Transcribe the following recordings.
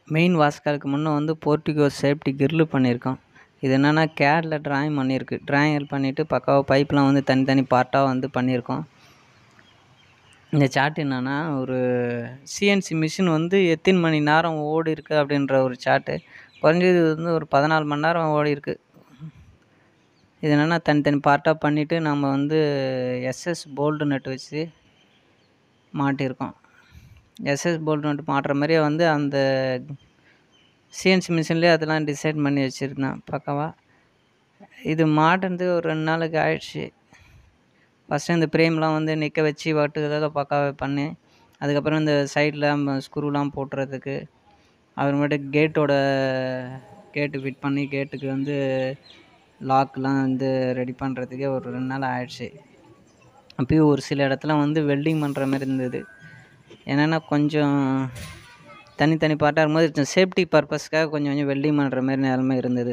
main வாஸ்காலுக்கு முன்னே வந்து portico safety grill பண்ணியிருக்கோம் இது என்னென்னா கேடில் ட்ராயிங் பண்ணியிருக்கு ட்ராயிங் பண்ணிவிட்டு பக்காவாக பைப்லாம் வந்து தனித்தனி பார்ட்டாக வந்து பண்ணியிருக்கோம் இந்த சார்ட் என்னென்னா ஒரு சிஎன்சி மிஷின் வந்து எத்தனை மணி நேரம் ஓடி இருக்கு அப்படின்ற ஒரு சார்ட்டு குறைஞ்சது வந்து ஒரு பதினாலு மணி நேரம் ஓடி இருக்கு இது என்னென்னா தனித்தனி பார்ட்டாக பண்ணிவிட்டு நம்ம வந்து எஸ்எஸ் போல்டு நட்டு வச்சு மாட்டியிருக்கோம் எஸ்எஸ் போல்டு நட்டு மாட்டுற மாதிரியே வந்து அந்த சிஎன்சி மிஷின்லேயே அதெல்லாம் டிசைட் பண்ணி வச்சுருந்தேன் பக்காவாக இது மாட்டினது ஒரு ரெண்டு நாளுக்கு ஆயிடுச்சு ஃபஸ்ட்டு இந்த ஃப்ரேம்லாம் வந்து நிற்க வச்சு வாட்டுக்காக பக்காவாக பண்ணி அதுக்கப்புறம் இந்த சைடில் ஸ்க்ரூலாம் போட்டுறதுக்கு அப்புறமேட்டு கேட்டோட கேட்டு ஃபிட் பண்ணி கேட்டுக்கு வந்து லாக்லாம் வந்து ரெடி பண்ணுறதுக்கே ஒரு ரெண்டு நாள் ஆயிடுச்சு அப்பயும் ஒரு சில இடத்துல வந்து வெல்டிங் பண்ணுற மாதிரி இருந்தது என்னென்னா கொஞ்சம் தனித்தனி பார்ட்டாக இருக்கும்போது சேஃப்டி பர்பஸ்க்காக கொஞ்சம் கொஞ்சம் வெல்டிங் பண்ணுற மாதிரி நிலமை இருந்தது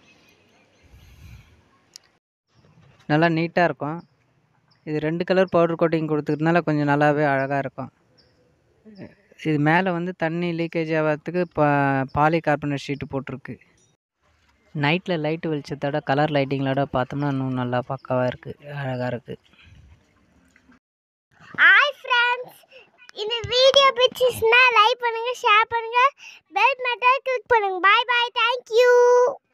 நல்லா நீட்டாக இருக்கும் இது ரெண்டு கலர் பவுடர் கோட்டிங் கொடுத்துக்கிறதுனால கொஞ்சம் நல்லாவே அழகாக இருக்கும் இது மேலே வந்து தண்ணி லீக்கேஜ் ஆகிறதுக்கு பா பாலி கார்பனேட் ஷீட்டு போட்டிருக்கு நைட்டில் லைட்டு வெளிச்சத்தோட கலர் லைட்டிங்களோட பார்த்தோம்னா இன்னும் நல்லா பக்காவாக இருக்குது அழகாக இருக்குது ஹாய் ஃப்ரெண்ட்ஸ் இந்த வீடியோ பிடிச்சிச்சுன்னா லைக் பண்ணுங்க ஷேர் பண்ணுங்க பெல் பட்டன் கிளிக் பண்ணுங்க பாய் பாய் தேங்க்யூ